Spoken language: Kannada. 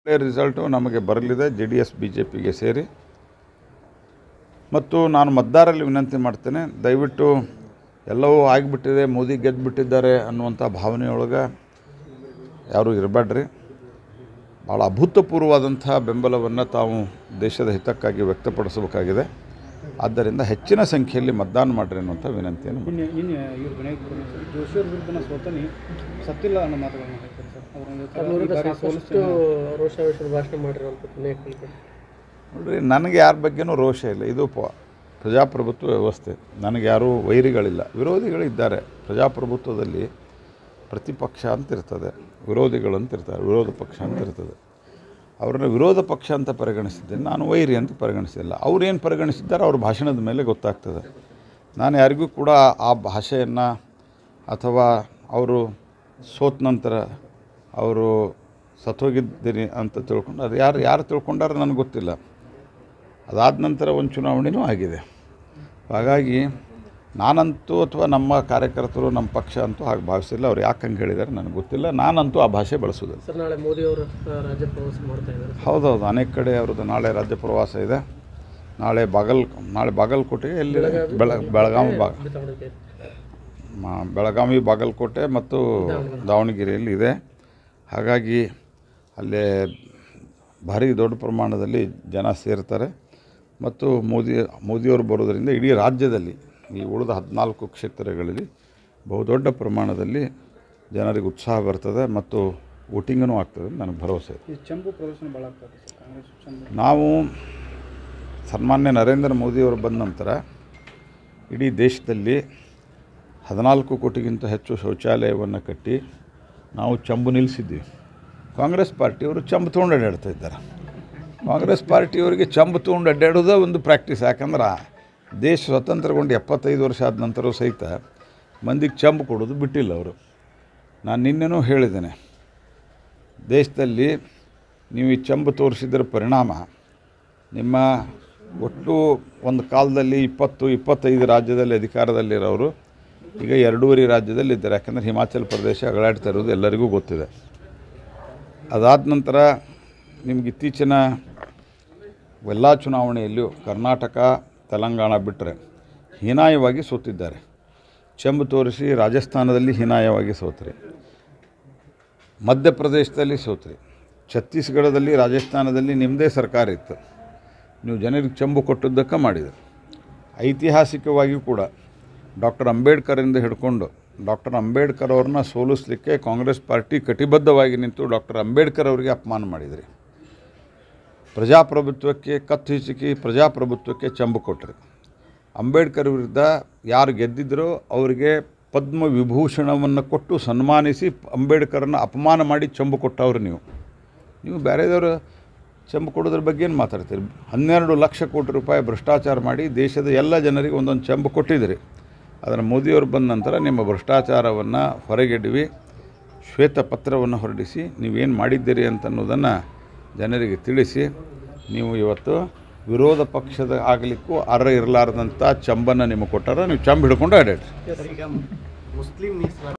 ಒಳ್ಳೆಯ ರಿಸಲ್ಟು ನಮಗೆ ಬರಲಿದೆ J D S B J ಪಿಗೆ ಸೇರಿ ಮತ್ತು ನಾನು ಮತದಾರರಲ್ಲಿ ವಿನಂತಿ ಮಾಡ್ತೇನೆ ದಯವಿಟ್ಟು ಎಲ್ಲವೂ ಆಗಿಬಿಟ್ಟಿದೆ ಮೋದಿ ಗೆದ್ದುಬಿಟ್ಟಿದ್ದಾರೆ ಅನ್ನುವಂಥ ಭಾವನೆಯೊಳಗೆ ಯಾರೂ ಇರಬೇಡ್ರಿ ಭಾಳ ಅಭೂತಪೂರ್ವವಾದಂಥ ಬೆಂಬಲವನ್ನು ತಾವು ದೇಶದ ಹಿತಕ್ಕಾಗಿ ವ್ಯಕ್ತಪಡಿಸಬೇಕಾಗಿದೆ ಆದ್ದರಿಂದ ಹೆಚ್ಚಿನ ಸಂಖ್ಯೆಯಲ್ಲಿ ಮತದಾನ ಮಾಡಿರಿ ಅನ್ನುವಂಥ ವಿನಂತಿಯನ್ನು ನಿನ್ನೆ ನಿನ್ನೆ ಇವ್ರು ಗಣೇಶ್ ಜೋಶಿ ಅವ್ರ ವಿರುದ್ಧನ ಸೋತನಿ ಸತ್ತಿಲ್ಲ ಅನ್ನೋ ಮಾತುಗಳನ್ನ ಹೇಳ್ತಾರೆ ಸರ್ ಅವರು ಈ ಬಾರಿ ಸಾಕಷ್ಟು ಸೋಲಿಸ್ತೀನಿ ರೋಷಾವೇಶದ ಭಾಷಣ ಮಾಡಿರುವಂಥ ನೇಕಲ್ ನೋಡ್ರಿ ನನಗೆ ಯಾರ ಬಗ್ಗೆನೂ ರೋಷ ಇಲ್ಲ ಇದು ಪ ಪ್ರಜಾಪ್ರಭುತ್ವ ವ್ಯವಸ್ಥೆ ನನಗೆ ಯಾರೂ ವೈರಿಗಳಿಲ್ಲ ವಿರೋಧಿಗಳಿದ್ದಾರೆ ಪ್ರಜಾಪ್ರಭುತ್ವದಲ್ಲಿ ಪ್ರತಿಪಕ್ಷ ಅಂತ ಇರ್ತದೆ ವಿರೋಧಿಗಳು ಅಂತ ಇರ್ತಾರೆ ವಿರೋಧ ಪಕ್ಷ ಅಂತ ಇರ್ತದೆ ಅವ್ರನ್ನ ವಿರೋಧ ಪಕ್ಷ ಅಂತ ಪರಿಗಣಿಸಿದ್ದೇನೆ ನಾನು ವೈರಿ ಅಂತ ಪರಿಗಣಿಸಿಲ್ಲ ಅವ್ರೇನು ಪರಿಗಣಿಸಿದ್ದಾರೆ ಅವ್ರ ಭಾಷಣದ ಮೇಲೆ ಗೊತ್ತಾಗ್ತದೆ ನಾನು ಯಾರಿಗೂ ಕೂಡ ಆ ಭಾಷೆಯನ್ನು ಅಥವಾ ಅವರು ಸೋತ ನಂತರ ಅವರು ಸತ್ತೋಗಿದ್ದೀರಿ ಅಂತ ತಿಳ್ಕೊಂಡು ಅದು ಯಾರು ಯಾರು ತಿಳ್ಕೊಂಡಾರ ನನಗೆ ಗೊತ್ತಿಲ್ಲ ಅದಾದ ನಂತರ ಒಂದು ಚುನಾವಣೆಯೂ ಆಗಿದೆ ಹಾಗಾಗಿ ನಾನಂತೂ ಅಥವಾ ನಮ್ಮ ಕಾರ್ಯಕರ್ತರು ನಮ್ಮ ಪಕ್ಷ ಅಂತೂ ಹಾಗೆ ಭಾವಿಸಿಲ್ಲ ಅವ್ರು ಯಾಕೆ ಹಂಗೆ ಹೇಳಿದ್ದಾರೆ ನನಗೆ ಗೊತ್ತಿಲ್ಲ ನಾನಂತೂ ಆ ಭಾಷೆ ಬಳಸೋದಿಲ್ಲ ಸರ್ ನಾಳೆ ಮೋದಿ ಅವರು ರಾಜ್ಯ ಪ್ರವಾಸ ಮಾಡ್ತಾ ಇದ್ದಾರೆ ಹೌದೌದು ಅನೇಕ ಕಡೆ ಅವ್ರದ್ದು ನಾಳೆ ರಾಜ್ಯ ಪ್ರವಾಸ ಇದೆ ನಾಳೆ ಬಾಗಲ್ ನಾಳೆ ಬಾಗಲಕೋಟೆಗೆ ಎಲ್ಲಿದೆ ಬೆಳ ಬೆಳಗಾವಿ ಬಾಗ ದಾವಣಗೆರೆ ಮ- ಬೆಳಗಾವಿ ಬಾಗಲಕೋಟೆ ಮತ್ತು ದಾವಣಗೆರೆಯಲ್ಲಿ ಇದೆ ಹಾಗಾಗಿ ಅಲ್ಲೇ ಭಾರಿ ದೊಡ್ಡ ಪ್ರಮಾಣದಲ್ಲಿ ಜನ ಸೇರ್ತಾರೆ ಮತ್ತು ಮೋದಿ ಮೋದಿಯವರು ಬರೋದರಿಂದ ಇಡೀ ರಾಜ್ಯದಲ್ಲಿ ಈ ಉಳಿದ ಹದಿನಾಲ್ಕು ಕ್ಷೇತ್ರಗಳಲ್ಲಿ ಬಹುದೊಡ್ಡ ಪ್ರಮಾಣದಲ್ಲಿ ಜನರಿಗೆ ಉತ್ಸಾಹ ಬರ್ತದೆ ಮತ್ತು ವೋಟಿಂಗನೂ ಆಗ್ತದೆ ಅಂತ ನನಗೆ ಭರವಸೆ ಇದೆ ಈ ಚಂಬು ಪ್ರದರ್ಶನ ಭಾಳ ಆಗ್ತದೆ ಸರ್ ಕಾಂಗ್ರೆಸ್ ಚಂಬು ನಾವು ಸನ್ಮಾನ್ಯ ನರೇಂದ್ರ ಮೋದಿಯವರು ಬಂದ ನಂತರ ಇಡೀ ದೇಶದಲ್ಲಿ ಹದಿನಾಲ್ಕು ಕೋಟಿಗಿಂತ ಹೆಚ್ಚು ಶೌಚಾಲಯವನ್ನು ಕಟ್ಟಿ ನಾವು ಚಂಬು ನಿಲ್ಲಿಸಿದ್ದೀವಿ ಕಾಂಗ್ರೆಸ್ ಪಾರ್ಟಿಯವರು ಚಂಬು ತೊಗೊಂಡು ಅಡ್ಡಾಡ್ತಾ ಇದ್ದಾರೆ ಕಾಂಗ್ರೆಸ್ ಪಾರ್ಟಿಯವರಿಗೆ ಚಂಬು ತೊಗೊಂಡು ಅಡ್ಡಾಡೋದೇ ಒಂದು ಪ್ರಾಕ್ಟೀಸ್ ಯಾಕಂದ್ರೆ ದೇಶ ಸ್ವತಂತ್ರಗೊಂಡು ಎಪ್ಪತ್ತೈದು ವರ್ಷ ಆದ ನಂತರ ಸಹಿತ ಮಂದಿಗೆ ಚಂಬು ಕೊಡೋದು ಬಿಟ್ಟಿಲ್ಲ ಅವರು ನಾನು ನಿನ್ನೆನೂ ಹೇಳಿದ್ದೇನೆ ದೇಶದಲ್ಲಿ ನೀವು ಈ ಚಂಬು ತೋರಿಸಿದ್ರ ಪರಿಣಾಮ ನಿಮ್ಮ ಒಟ್ಟು ಒಂದು ಕಾಲದಲ್ಲಿ ಇಪ್ಪತ್ತು ಇಪ್ಪತ್ತೈದು ರಾಜ್ಯದಲ್ಲಿ ಅಧಿಕಾರದಲ್ಲಿರೋರು ಈಗ ಎರಡೂವರೆ ರಾಜ್ಯದಲ್ಲಿ ಇದ್ದಾರೆ ಯಾಕಂದರೆ ಹಿಮಾಚಲ ಪ್ರದೇಶ ಅಗಳಾಡ್ತಾ ಇರೋದು ಎಲ್ಲರಿಗೂ ಗೊತ್ತಿದೆ ಅದಾದ ನಂತರ ನಿಮ್ಗೆ ಇತ್ತೀಚಿನ ಎಲ್ಲ ಚುನಾವಣೆಯಲ್ಲಿಯೂ ಕರ್ನಾಟಕ ತೆಲಂಗಾಣ ಬಿಟ್ಟರೆ ಹೀನಾಯವಾಗಿ ಸೋತಿದ್ದಾರೆ ಚೆಂಬು ತೋರಿಸಿ ರಾಜಸ್ಥಾನದಲ್ಲಿ ಹೀನಾಯವಾಗಿ ಸೋತ್ರಿ ಮಧ್ಯಪ್ರದೇಶದಲ್ಲಿ ಸೋತ್ರಿ ಛತ್ತೀಸ್ಗಢದಲ್ಲಿ ರಾಜಸ್ಥಾನದಲ್ಲಿ ನಿಮ್ಮದೇ ಸರ್ಕಾರ ಇತ್ತು ನೀವು ಜನರಿಗೆ ಚೆಂಬು ಕೊಟ್ಟದ್ದಕ್ಕೆ ಮಾಡಿದರು ಐತಿಹಾಸಿಕವಾಗಿಯೂ ಕೂಡ ಡಾಕ್ಟರ್ ಅಂಬೇಡ್ಕರಿಂದ ಹಿಡ್ಕೊಂಡು ಡಾಕ್ಟರ್ ಅಂಬೇಡ್ಕರ್ ಅವ್ರನ್ನ ಸೋಲಿಸಲಿಕ್ಕೆ ಕಾಂಗ್ರೆಸ್ ಪಾರ್ಟಿ ಕಟಿಬದ್ಧವಾಗಿ ನಿಂತು ಡಾಕ್ಟರ್ ಅಂಬೇಡ್ಕರ್ ಅವರಿಗೆ ಅಪಮಾನ ಮಾಡಿದ್ರಿ ಪ್ರಜಾಪ್ರಭುತ್ವಕ್ಕೆ ಕತ್ತು ಹಿಚುಕಿ ಪ್ರಜಾಪ್ರಭುತ್ವಕ್ಕೆ ಚಂಬು ಕೊಟ್ಟರು ಅಂಬೇಡ್ಕರ್ ವಿರುದ್ಧ ಯಾರು ಗೆದ್ದಿದ್ದರೋ ಅವರಿಗೆ ಪದ್ಮ ವಿಭೂಷಣವನ್ನು ಕೊಟ್ಟು ಸನ್ಮಾನಿಸಿ ಅಂಬೇಡ್ಕರನ್ನು ಅಪಮಾನ ಮಾಡಿ ಚಂಬು ಕೊಟ್ಟವ್ರು ನೀವು ನೀವು ಬೇರೆದವರು ಚಂಬು ಕೊಡೋದ್ರ ಬಗ್ಗೆ ಏನು ಮಾತಾಡ್ತೀರಿ ಹನ್ನೆರಡು ಲಕ್ಷ ಕೋಟಿ ರೂಪಾಯಿ ಭ್ರಷ್ಟಾಚಾರ ಮಾಡಿ ದೇಶದ ಎಲ್ಲ ಜನರಿಗೆ ಒಂದೊಂದು ಚಂಬು ಕೊಟ್ಟಿದ್ದೀರಿ ಅದನ್ನು ಮೋದಿಯವರು ಬಂದ ನಂತರ ನಿಮ್ಮ ಭ್ರಷ್ಟಾಚಾರವನ್ನು ಹೊರಗೆಡವಿ ಶ್ವೇತಪತ್ರವನ್ನು ಹೊರಡಿಸಿ ನೀವೇನು ಮಾಡಿದ್ದೀರಿ ಅಂತ ಅನ್ನೋದನ್ನು ಜನರಿಗೆ ತಿಳಿಸಿ ನೀವು ಇವತ್ತು ವಿರೋಧ ಪಕ್ಷದ ಆಗಲಿಕ್ಕೂ ಅರ್ಹ ಇರಲಾರ್ದಂಥ ಚಂಬನ್ನು ನಿಮಗೆ ಕೊಟ್ಟಾರ ನೀವು ಚಂಬು ಹಿಡ್ಕೊಂಡು ಅಡ್ಯಾಡ್ರಿ ಮುಸ್ಲಿಂ